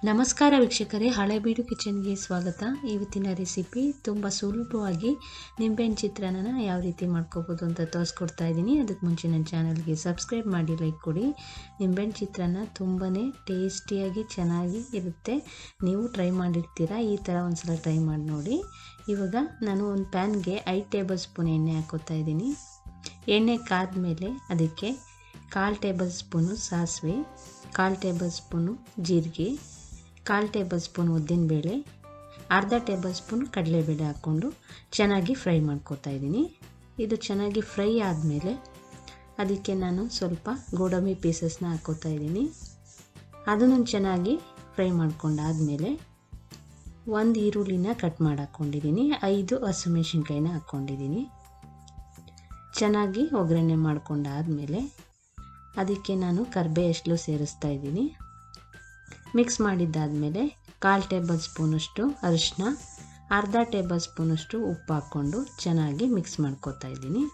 ನಮಸ್ಕಾರ ವೀಕ್ಷಕರೇ ಹಳೆಬೀಡು ಕಿಚನ್ಗೆ ಸ್ವಾಗತ ಇವತ್ತಿನ ರೆಸಿಪಿ ತುಂಬ ಸುಲಭವಾಗಿ ನಿಂಬೆಹಣ್ಣು ಚಿತ್ರಾನ್ನ ಯಾವ ರೀತಿ ಮಾಡ್ಕೋಬೋದು ಅಂತ ತೋರಿಸ್ಕೊಡ್ತಾ ಇದ್ದೀನಿ ಅದಕ್ಕೆ ಮುಂಚೆ ನನ್ನ ಚಾನಲ್ಗೆ ಸಬ್ಸ್ಕ್ರೈಬ್ ಮಾಡಿ ಲೈಕ್ ಕೊಡಿ ನಿಂಬೆಹಣ್ಣು ಚಿತ್ರಾನ್ನ ತುಂಬಾ ಟೇಸ್ಟಿಯಾಗಿ ಚೆನ್ನಾಗಿ ಇರುತ್ತೆ ನೀವು ಟ್ರೈ ಮಾಡಿರ್ತೀರಾ ಈ ಥರ ಒಂದ್ಸಲ ಟ್ರೈ ಮಾಡಿ ನೋಡಿ ಇವಾಗ ನಾನು ಒಂದು ಪ್ಯಾನ್ಗೆ ಐದು ಟೇಬಲ್ ಸ್ಪೂನ್ ಎಣ್ಣೆ ಹಾಕೋತಾ ಇದ್ದೀನಿ ಎಣ್ಣೆ ಕಾದ್ಮೇಲೆ ಅದಕ್ಕೆ ಕಾಲು ಟೇಬಲ್ ಸ್ಪೂನು ಸಾಸಿವೆ ಕಾಲು ಟೇಬಲ್ ಸ್ಪೂನು ಜೀರಿಗೆ ಕಾಲು ಟೇಬಲ್ ಸ್ಪೂನ್ ಉದ್ದಿನಬೇಳೆ ಅರ್ಧ ಟೇಬಲ್ ಸ್ಪೂನ್ ಕಡಲೆಬೇಳೆ ಹಾಕ್ಕೊಂಡು ಚೆನ್ನಾಗಿ ಫ್ರೈ ಮಾಡ್ಕೋತಾ ಇದ್ದೀನಿ ಇದು ಚೆನ್ನಾಗಿ ಫ್ರೈ ಆದಮೇಲೆ ಅದಕ್ಕೆ ನಾನು ಸ್ವಲ್ಪ ಗೋಡಂಬಿ ಪೀಸಸ್ನ ಹಾಕ್ಕೋತಾ ಇದ್ದೀನಿ ಅದನ್ನು ಚೆನ್ನಾಗಿ ಫ್ರೈ ಮಾಡ್ಕೊಂಡಾದಮೇಲೆ ಒಂದು ಈರುಳ್ಳಿನ ಕಟ್ ಮಾಡಿ ಹಾಕ್ಕೊಂಡಿದ್ದೀನಿ ಐದು ಹಸಿಮೆಣ್ಸಿನ್ಕಾಯಿನ ಹಾಕ್ಕೊಂಡಿದ್ದೀನಿ ಚೆನ್ನಾಗಿ ಒಗ್ಗರಣೆ ಮಾಡ್ಕೊಂಡಾದಮೇಲೆ ಅದಕ್ಕೆ ನಾನು ಕರ್ಬೇ ಎಷ್ಟಲು ಸೇರಿಸ್ತಾ ಇದ್ದೀನಿ ಮಿಕ್ಸ್ ಮಾಡಿದ್ದಾದಮೇಲೆ ಕಾಲು ಟೇಬಲ್ ಸ್ಪೂನಷ್ಟು ಅರಿಶಿನ ಅರ್ಧ ಟೇಬಲ್ ಸ್ಪೂನಷ್ಟು ಉಪ್ಪು ಹಾಕ್ಕೊಂಡು ಚೆನ್ನಾಗಿ ಮಿಕ್ಸ್ ಮಾಡ್ಕೋತಾ ಇದ್ದೀನಿ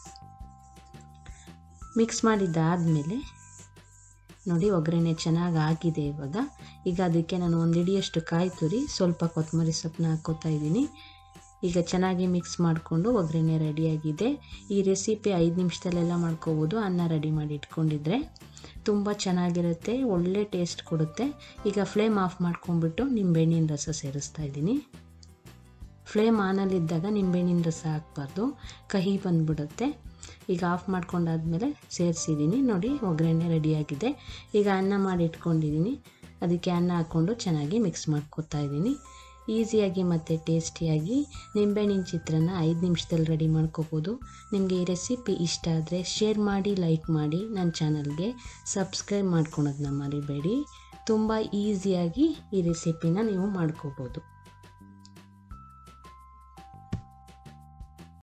ಮಿಕ್ಸ್ ಮಾಡಿದ್ದಾದಮೇಲೆ ನೋಡಿ ಒಗ್ಗರಣೆ ಚೆನ್ನಾಗಿ ಆಗಿದೆ ಇವಾಗ ಈಗ ಅದಕ್ಕೆ ನಾನು ಒಂದು ಹಿಡಿಯಷ್ಟು ಕಾಯಿ ತುರಿ ಸ್ವಲ್ಪ ಕೊತ್ತಂಬರಿ ಸೊಪ್ಪನ್ನ ಹಾಕ್ಕೋತಾ ಇದ್ದೀನಿ ಈಗ ಚೆನ್ನಾಗಿ ಮಿಕ್ಸ್ ಮಾಡಿಕೊಂಡು ಒಗ್ಗರಣೆ ರೆಡಿಯಾಗಿದೆ ಈ ರೆಸಿಪಿ ಐದು ನಿಮಿಷದಲ್ಲೆಲ್ಲ ಮಾಡ್ಕೋಬೋದು ಅನ್ನ ರೆಡಿ ಮಾಡಿ ಇಟ್ಕೊಂಡಿದ್ರೆ ತುಂಬ ಚೆನ್ನಾಗಿರುತ್ತೆ ಒಳ್ಳೆ ಟೇಸ್ಟ್ ಕೊಡುತ್ತೆ ಈಗ ಫ್ಲೇಮ್ ಆಫ್ ಮಾಡ್ಕೊಂಡ್ಬಿಟ್ಟು ನಿಂಬೆಹಣ್ಣಿನ ರಸ ಸೇರಿಸ್ತಾ ಇದ್ದೀನಿ ಫ್ಲೇಮ್ ಆನಲ್ಲಿದ್ದಾಗ ನಿಂಬೆಹಣ್ಣಿನ ರಸ ಹಾಕ್ಬಾರ್ದು ಕಹಿ ಬಂದ್ಬಿಡುತ್ತೆ ಈಗ ಆಫ್ ಮಾಡ್ಕೊಂಡಾದ್ಮೇಲೆ ಸೇರಿಸಿದ್ದೀನಿ ನೋಡಿ ಒಗ್ಗರಣೆ ರೆಡಿಯಾಗಿದೆ ಈಗ ಅನ್ನ ಮಾಡಿ ಇಟ್ಕೊಂಡಿದ್ದೀನಿ ಅದಕ್ಕೆ ಅನ್ನ ಹಾಕ್ಕೊಂಡು ಚೆನ್ನಾಗಿ ಮಿಕ್ಸ್ ಮಾಡ್ಕೊತಾ ಇದ್ದೀನಿ ಈಸಿಯಾಗಿ ಮತ್ತು ಟೇಸ್ಟಿಯಾಗಿ ನಿಂಬೆಹಣ್ಣಿನ ಚಿತ್ರಾನ್ನ ಐದು ನಿಮಿಷದಲ್ಲಿ ರೆಡಿ ಮಾಡ್ಕೋಬೋದು ನಿಮಗೆ ಈ ರೆಸಿಪಿ ಇಷ್ಟ ಆದರೆ ಶೇರ್ ಮಾಡಿ ಲೈಕ್ ಮಾಡಿ ನನ್ನ ಚಾನಲ್ಗೆ ಸಬ್ಸ್ಕ್ರೈಬ್ ಮಾಡ್ಕೊಳೋದನ್ನ ಮರಿಬೇಡಿ ತುಂಬ ಈಸಿಯಾಗಿ ಈ ರೆಸಿಪಿನ ನೀವು ಮಾಡ್ಕೋಬೋದು